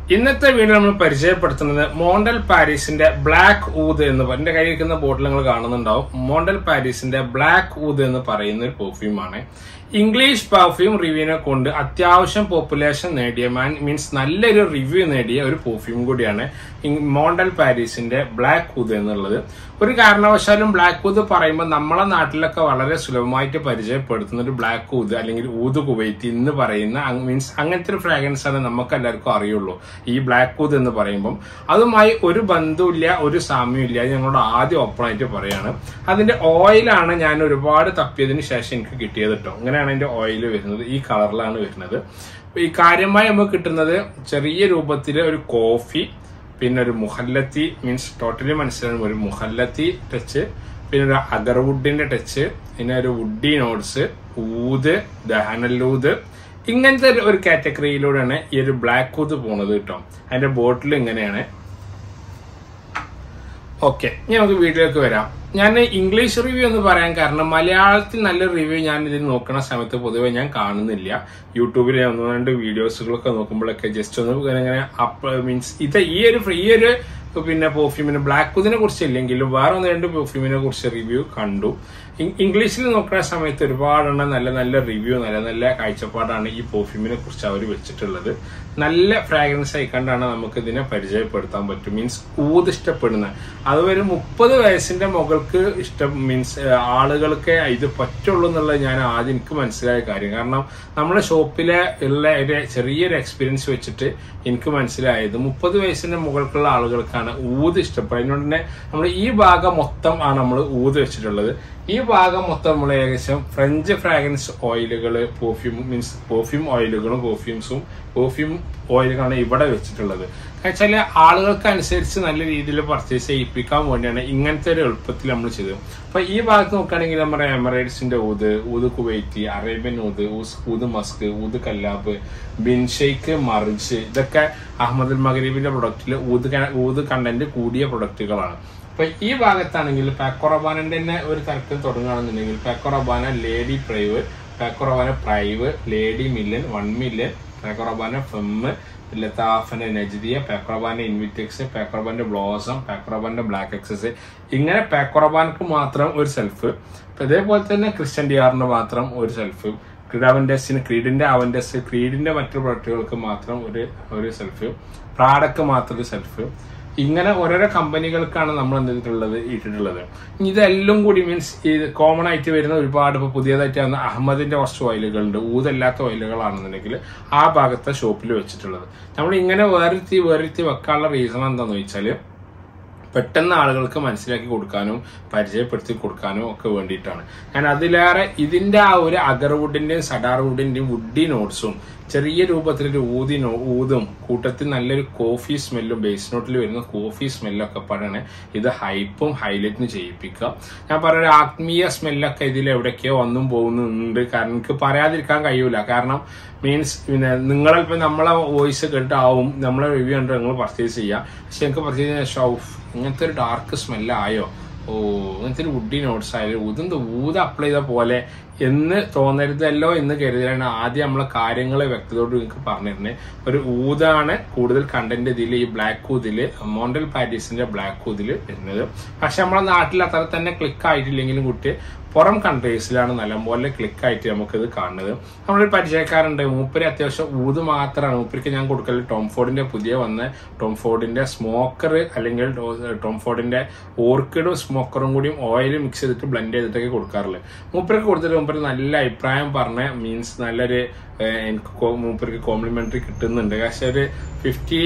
ഇന്നത്തെ വീഡിയോ നമ്മൾ പരിചയപ്പെടുത്തുന്നത് മോണ്ടൽ പാരീസിന്റെ ബ്ലാക്ക് ഊത് എന്ന് പറ- എന്റെ കയ്യിൽ ഇരിക്കുന്ന ബോട്ടിൽ നിങ്ങൾ കാണുന്നുണ്ടാവും മോണ്ടൽ പാരീസിന്റെ ബ്ലാക്ക് ഊത് എന്ന് പറയുന്ന ഒരു പെർഫ്യൂമാണ് ഇംഗ്ലീഷ് പെർഫ്യൂം റിവ്യൂവിനെ കൊണ്ട് അത്യാവശ്യം പോപ്പുലേഷൻ നേടിയ മാൻ മീൻസ് നല്ലൊരു റിവ്യൂ നേടിയ ഒരു പെർഫ്യൂം കൂടിയാണ് ഇങ് മോണ്ടൽ പാരീസിന്റെ ബ്ലാക്ക് ഊത് എന്നുള്ളത് ഒരു കാരണവശാലും ബ്ലാക്ക് ഊത് പറയുമ്പോൾ നമ്മളെ നാട്ടിലൊക്കെ വളരെ സുലഭമായിട്ട് പരിചയപ്പെടുത്തുന്ന ഒരു ബ്ലാക്ക് ഊത് അല്ലെങ്കിൽ ഊത് കുവൈറ്റ് എന്ന് പറയുന്ന മീൻസ് അങ്ങനത്തെ ഒരു ഫ്രാഗ്രൻസ് ആണ് നമുക്ക് എല്ലാവർക്കും അറിയുള്ളൂ ഈ ബ്ലാക്ക് ഊത് എന്ന് പറയുമ്പം അതുമായി ഒരു ബന്ധമില്ല ഒരു സാമ്യമില്ല അത് ഞങ്ങളോട് ആദ്യം ഓപ്പൺ ആയിട്ട് പറയാണ് അതിന്റെ ഓയിലാണ് ഞാൻ ഒരുപാട് തപ്പിയതിന് ശേഷം എനിക്ക് കിട്ടിയത് കേട്ടോ ഇങ്ങനെയാണ് അതിന്റെ ഓയിൽ വരുന്നത് ഈ കളറിലാണ് വരുന്നത് അപ്പൊ ഈ കാര്യമായി നമുക്ക് കിട്ടുന്നത് ചെറിയ രൂപത്തിൽ ഒരു കോഫി പിന്നെ ഒരു മുഹല്ലത്തി മീൻസ് ടോട്ടലി മനസ്സിലാവും ഒരു മുഹല്ലത്തി ടച്ച് പിന്നെ ഒരു അഗർവുഡിന്റെ ടച്ച് പിന്നെ ഒരു വുഡി നോട്ട്സ് ഊത് ദഹനല്ലൂത് ഇങ്ങനത്തെ ഒരു- ഒരു കാറ്റഗറിയിലൂടെയാണ് ഈ ഒരു ബ്ലാക്ക് ഊത് പോണത് കേട്ടോ അതിന്റെ ബോട്ടിൽ ഇങ്ങനെയാണ് ഓക്കെ ഇനി നമുക്ക് വീട്ടിലേക്ക് വരാം ഞാൻ ഇംഗ്ലീഷ് റിവ്യൂ എന്ന് പറയാൻ കാരണം മലയാളത്തിൽ നല്ല റിവ്യൂ ഞാൻ ഇതിന് നോക്കുന്ന സമയത്ത് പൊതുവെ ഞാൻ കാണുന്നില്ല യൂട്യൂബിൽ ഞാൻ ഒന്ന് രണ്ട് വീഡിയോസുകളൊക്കെ നോക്കുമ്പോഴൊക്കെ ജസ്റ്റ് ഒന്ന് ഇങ്ങനെ ഇങ്ങനെ അപ്പ് മീൻസ് ഇത് ഈ ഒരു ഈ ഒരു പിന്നെ പെർഫ്യൂമിന് ബ്ലാക്ക് കുതിനെ കുറിച്ച് ഇല്ലെങ്കിലും വേറെ ഒന്ന് രണ്ട് പെർഫ്യൂമിനെ കുറിച്ച് റിവ്യൂ കണ്ടു ഇ- ഇംഗ്ലീഷിൽ നോക്കുന്ന സമയത്ത് ഒരുപാടെണ്ണം നല്ല നല്ല റിവ്യൂ നല്ല നല്ല കാഴ്ചപ്പാടാണ് ഈ പെർഫ്യൂമിനെ കുറിച്ച് അവർ വെച്ചിട്ടുള്ളത് നല്ല ഫ്രാഗ്രൻസ് ആയിക്കൊണ്ടാണ് നമുക്ക് ഇതിനെ പരിചയപ്പെടുത്താൻ പറ്റും മീൻസ് ഊത് ഇഷ്ടപ്പെടുന്ന അത് ഒരു മുപ്പത് വയസ്സിന്റെ മുകൾക്ക് ഇഷ്ടം മീൻസ് ആളുകൾക്ക് ഇത് പറ്റുള്ളൂ എന്നുള്ളത് ഞാൻ ആദ്യം എനിക്ക് മനസ്സിലായ കാര്യം കാരണം നമ്മുടെ ഷോപ്പിലെ ഉള്ള ഒരു ചെറിയൊരു എക്സ്പീരിയൻസ് വെച്ചിട്ട് എനിക്ക് മനസ്സിലായത് മുപ്പത് വയസ്സിന്റെ മുകൾക്കുള്ള ആളുകൾക്കാണ് ഊത് ഇഷ്ടപ്പെടുന്നത് അതുകൊണ്ട് തന്നെ നമ്മൾ ഈ ഭാഗം മൊത്തം ആണ് നമ്മൾ ഊത് വെച്ചിട്ടുള്ളത് ഈ ഭാഗം മൊത്തം നമ്മൾ ഏകദേശം ഫ്രഞ്ച് ഫ്രാഗ്രൻസ് ഓയിലുകൾ പെർഫ്യൂം മീൻസ് പെർഫ്യൂം ഓയിലുകളും പെർഫ്യൂംസും പെർഫ്യൂം ഓയിലുകളാണ് ഇവിടെ വെച്ചിട്ടുള്ളത് വെച്ചാൽ ആളുകൾക്ക് അനുസരിച്ച് നല്ല രീതിയിൽ പർച്ചേസ് ചെയ്യിപ്പിക്കാൻ വേണ്ടിയാണ് ഇങ്ങനത്തെ ഒരു എളുപ്പത്തിൽ നമ്മൾ ചെയ്തത് അപ്പൊ ഈ ഭാഗത്ത് നോക്കുകയാണെങ്കിൽ നമ്മുടെ എമറേറ്റ്സിന്റെ ഊത് ഊത് കുവൈറ്റി അറേബ്യൻ ഊത് ഊസ് ഊത് മസ്ക് ഊത് കല്ലാബ് ബിൻഷെയ്ക്ക് മറിച്ച് ഇതൊക്കെ അഹമ്മദ് മഗരീബിന്റെ പ്രൊഡക്റ്റിൽ ഊത് ക- ഊത് കണ്ടന്റ് കൂടിയ പ്രൊഡക്റ്റുകളാണ് അപ്പൊ ഈ ഭാഗത്താണെങ്കിൽ പാക്കോറബാനന്റെ തന്നെ ഒരു തർക്കം തുടങ്ങുകയാണെന്നുണ്ടെങ്കിൽ Paco Rabanne lady prive Paco Rabanne prive lady million one million Paco Rabanne femme ലതാഫന്റെ നജ്ദിയ പാക്കോറബാന്റെ ഇൻവിറ്റെക്സ് പാക്കോറബാന്റെ ബ്ലോസം പാക്കോറബാന്റെ ബ്ലാക്ക് എക്സസ് ഇങ്ങനെ പാക്കോറബാനക്ക് മാത്രം ഒരു സെൽഫ് ഇതേപോലെ തന്നെ ക്രിസ്ത്യൻ ഡിയാറിന് മാത്രം ഒരു സെൽഫ് ക്രീഡ് അവന്റസിന് ക്രീഡിന്റെ അവന്റസ് ക്രീഡിന്റെ മറ്റു പ്രൊഡക്റ്റുകൾക്ക് മാത്രം ഒരു ഒരു സെൽഫ് പ്രാഡക്ക് മാത്രം ഒരു സെൽഫ് ഇങ്ങനെ ഓരോരോ കമ്പനികൾക്കാണ് നമ്മൾ എന്ത് ചെയ്തിട്ടുള്ളത് ഇട്ടിട്ടുള്ളത് ഇതെല്ലാം കൂടി മീൻസ് ഇത് കോമൺ ആയിട്ട് വരുന്ന ഒരുപാട് ഇപ്പൊ പുതിയതായിട്ട് വന്ന അഹമ്മദിന്റെ കുറച്ച് ഓയിലുകളുണ്ട് ഊതല്ലാത്ത ഓയിലുകളാണെന്നുണ്ടെങ്കിൽ ആ ഭാഗത്തെ ഷോപ്പിൽ വെച്ചിട്ടുള്ളത് നമ്മൾ ഇങ്ങനെ വേറിരുത്തി വേറിരുത്തി വെക്കാനുള്ള റീസൺ എന്താണെന്ന് വെച്ചാൽ പെട്ടെന്ന് ആളുകൾക്ക് മനസ്സിലാക്കി കൊടുക്കാനും പരിചയപ്പെടുത്തി കൊടുക്കാനും ഒക്കെ വേണ്ടിയിട്ടാണ് ഞാൻ അതിലേറെ ഇതിന്റെ ആ ഒരു അഗർവുഡിന്റെയും സഡാർവുഡിന്റെയും വുഡി നോട്ട്സും ചെറിയ രൂപത്തിലൊരു ഊതി നോ- ഊതും കൂട്ടത്തിൽ നല്ലൊരു കോഫി സ്മെല്ലും ബേസ് നോട്ടിൽ വരുന്ന കോഫി സ്മെല്ലൊക്കെ പാടാണ് ഇത് ഹൈപ്പും ഹൈലൈറ്റും ചെയ്യിപ്പിക്കുക ഞാൻ പറഞ്ഞ ആത്മീയ സ്മെല്ലൊക്കെ ഇതിൽ എവിടേക്കോ വന്നും പോകുന്നുണ്ട് കാരണം എനിക്ക് പറയാതിരിക്കാൻ കഴിയൂല കാരണം മീൻസ് പിന്നെ നിങ്ങളിപ്പോ നമ്മളെ വോയിസ് കേട്ടാവും നമ്മളെ റിവ്യൂ കണ്ടിട്ട് നിങ്ങൾ പർച്ചേസ് ചെയ്യുക പക്ഷെ എനിക്ക് പർച്ചേസ് ചെയ്യുന്ന ഷൗഫ് ഇങ്ങനത്തെ ഒരു ഡാർക്ക് സ്മെല്ലായോ ഓ ഇങ്ങനത്തെ ഒരു വുഡി നോട്ട്സ് ആയാലും ഊതെന്ത് ഊത് അപ്ലൈ ചെയ്ത പോലെ എന്ന് തോന്നരുതല്ലോ എന്ന് കരുതിയാണ് ആദ്യം നമ്മളെ കാര്യങ്ങളെ വ്യക്തതയോട് നിങ്ങൾക്ക് പറഞ്ഞിരുന്നത് ഒരു ഊതാണ് കൂടുതൽ കണ്ടന്റ് ഇതിൽ ഈ ബ്ലാക്ക് ഊതില് മോണ്ടൽ പാരീസിന്റെ ബ്ലാക്ക് ഊതില് വരുന്നത് പക്ഷെ നമ്മളെ നാട്ടിൽ അത്ര തന്നെ ക്ലിക്ക് ആയിട്ടില്ലെങ്കിലും കുട്ടി പുറം കൺട്രീസിലാണ് നല്ലപോലെ ക്ലിക്ക് ആയിട്ട് നമുക്കിത് കാണുന്നത് നമ്മളൊരു പരിചയക്കാരുണ്ട് മൂപ്പര് അത്യാവശ്യം ഊത് മാത്രമാണ് മൂപ്പർക്ക് ഞാൻ കൊടുക്കൽ ടോം ഫോർഡിന്റെ പുതിയ വന്ന ടോം ഫോർഡിന്റെ സ്മോക്കർ അല്ലെങ്കിൽ ടോം ഫോർഡിന്റെ ഓർക്കിഡും സ്മോക്കറും കൂടിയും ഓയിൽ മിക്സ് ചെയ്തിട്ട് ബ്ലെൻഡ് ചെയ്തിട്ടൊക്കെ കൊടുക്കാറുള്ളത് മൂപ്പർക്ക് കൊടുത്തിട്ട് മൂപ്പര് നല്ല അഭിപ്രായം പറഞ്ഞ മീൻസ് നല്ലൊരു ഏഹ്, എനിക്ക് കോ- മൂപ്പർക്ക് കോംപ്ലിമെന്ററി കിട്ടുന്നുണ്ട് പക്ഷെ ഒരു ഫിഫ്റ്റി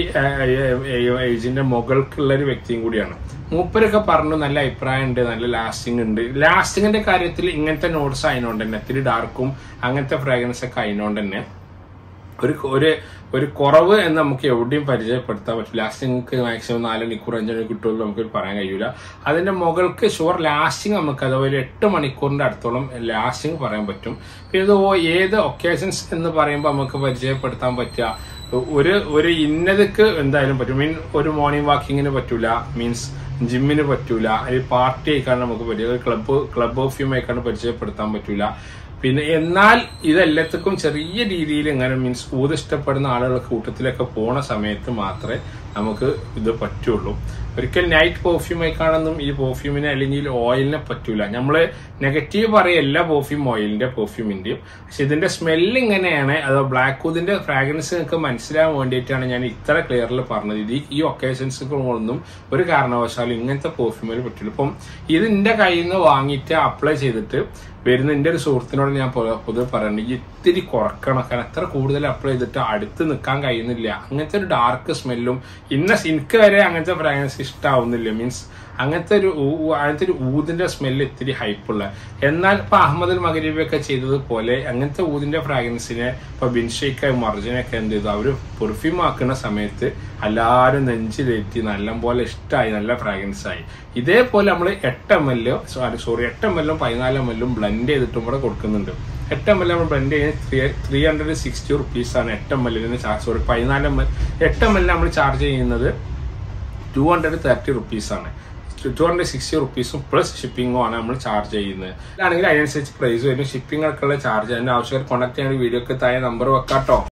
ഏജിന്റെ മുകൾക്കുള്ള ഒരു വ്യക്തിയും കൂടിയാണ് മൂപ്പരൊക്കെ പറഞ്ഞു നല്ല അഭിപ്രായം ഉണ്ട് നല്ല ലാസ്റ്റിംഗ് ഉണ്ട് ലാസ്റ്റിങ്ങിന്റെ കാര്യത്തിൽ ഇങ്ങനത്തെ നോട്ട്സ് ആയതുകൊണ്ട് തന്നെ ഇത്തിരി ഡാർക്കും അങ്ങനത്തെ ഫ്രാഗ്രൻസ് ഒക്കെ ആയതുകൊണ്ട് തന്നെ ഒരു ഒരു ഒരു കുറവ് എന്ന് നമുക്ക് എവിടെയും പരിചയപ്പെടുത്താൻ പറ്റില്ല ലാസ്റ്റിംഗ് മാക്സിമം നാല് മണിക്കൂർ അഞ്ച് മണിക്കൂർ കിട്ടുമല്ലോ നമുക്ക് പറയാൻ കഴിയൂല അതിന്റെ മുകൾക്ക് ഷുവർ ലാസ്റ്റിംഗ് നമുക്ക് അതുപോലെ എട്ട് മണിക്കൂറിന്റെ അടുത്തോളം ലാസ്റ്റിംഗ് പറയാൻ പറ്റും പിന്നെ ഇത് ഓ- ഏത് ഒക്കേഷൻസ് എന്ന് പറയുമ്പോൾ നമുക്ക് പരിചയപ്പെടുത്താൻ പറ്റുക ഒരു ഒരു ഇന്നതക്ക് എന്തായാലും പറ്റും മീൻ ഒരു മോർണിംഗ് വാക്കിങ്ങിന് പറ്റൂല മീൻസ് ജിമ്മിന് പറ്റൂല ഒരു പാർട്ടി ആയിക്കാണ് നമുക്ക് പറ്റുക ക്ലബ്ബ് ക്ലബ് ഓഫ് യൂം ആയിക്കാണ് പരിചയപ്പെടുത്താൻ പറ്റൂല പിന്നെ എന്നാൽ ഇതെല്ലാത്തക്കും ചെറിയ രീതിയിൽ ഇങ്ങനെ മീൻസ് ഊത് ഇഷ്ടപ്പെടുന്ന ആളുകളുടെ കൂട്ടത്തിലൊക്കെ പോണ സമയത്ത് മാത്രമേ നമുക്ക് ഇത് പറ്റുള്ളൂ ഒരിക്കൽ നൈറ്റ് പെർഫ്യൂമായി കാണുന്നതും ഈ പെർഫ്യൂമിനെ അല്ലെങ്കിൽ ഓയിലിനെ പറ്റൂല നമ്മള് നെഗറ്റീവ് പറയല്ല പെർഫ്യൂം ഓയിലിന്റെ പെർഫ്യൂമിന്റെയും പക്ഷെ ഇതിന്റെ സ്മെല്ല് ഇങ്ങനെയാണ് അത് ബ്ലാക്ക് വുഡിന്റെ ഫ്രാഗ്രൻസ് നിങ്ങൾക്ക് മനസ്സിലാവാൻ വേണ്ടിയിട്ടാണ് ഞാൻ ഇത്ര ക്ലിയറിൽ പറഞ്ഞത് ഇത് ഈ ഒക്കേഷൻസുകളൊന്നും ഒരു കാരണവശാലും ഇങ്ങനത്തെ പെർഫ്യൂമിൽ പറ്റില്ല ഇപ്പം ഇത് എന്റെ കയ്യിൽ നിന്ന് വാങ്ങിയിട്ട് അപ്ലൈ ചെയ്തിട്ട് വരുന്ന എന്റെ ഒരു സുഹൃത്തിനോട് ഞാൻ പൊ- പൊതുവെ പറയുന്നത് ഈ ഇത്തിരി കുറക്കണം കാരണം എത്ര കൂടുതൽ അപ്ലൈ ചെയ്തിട്ട് അടുത്ത് നിൽക്കാൻ കഴിയുന്നില്ല അങ്ങനത്തെ ഒരു ഡാർക്ക് സ്മെല്ലും ഇന്ന എനിക്ക് വരെ അങ്ങനത്തെ ഫ്രാഗ്രൻസ് ഇഷ്ടാവുന്നില്ല മീൻസ് അങ്ങനത്തെ ഒരു ഊ- ഊ- അങ്ങനത്തെ ഒരു ഊതിന്റെ സ്മെല്ല് ഇത്തിരി ഹൈപ്പുള്ള എന്നാൽ ഇപ്പൊ അഹമ്മദ് മകരീബ് ഒക്കെ ചെയ്തതുപോലെ അങ്ങനത്തെ ഊതിന്റെ ഫ്രാഗ്രൻസിനെ ഇപ്പൊ ബിൻഷയ്ക്ക മർജനൊക്കെ എന്ത് ചെയ്തു അവര് പെർഫ്യൂം ആക്കുന്ന സമയത്ത് എല്ലാവരും നെഞ്ചിലേറ്റി നല്ലപോലെ ഇഷ്ടമായി നല്ല ഫ്രാഗ്രൻസ് ആയി ഇതേപോലെ നമ്മൾ എട്ട് എം എല്ലോ സോറി സോറി എട്ട് എം എല്ലും പതിനാല് എം എല്ലും ബ്ലെൻഡ് ചെയ്തിട്ടും കൂടെ കൊടുക്കുന്നുണ്ട് എട്ട് എം എൽ നമ്മൾ ബ്ലെൻഡ് ചെയ്യുന്നത് three three hundred sixty rupees ആണ് എട്ട് എം എല്ലിന് ചാർജ് സോറി പതിനാല് എം എൽ എട്ട് എം എൽ നമ്മൾ ചാർജ് ചെയ്യുന്നത് ടു ഹൺഡ്രഡ് തേർട്ടി റുപ്പീസ് ആണ് ടു ഹൺഡ്രഡ് സിക്സ്റ്റി റുപ്പീസും പ്ലസ് ഷിപ്പിംഗും ആണ് നമ്മൾ ചാർജ് ചെയ്യുന്നത് ആണെങ്കിൽ അതിനനുസരിച്ച് പ്രൈസ് വരും ഷിപ്പിംഗ് ഒക്കെയുള്ള ചാർജ് അതിന്റെ ആവശ്യക്കാർ കോൺടാക്ട് ചെയ്യാൻ വീഡിയോ ഒക്കെ താഴെ നമ്പർ വെക്കാട്ടോ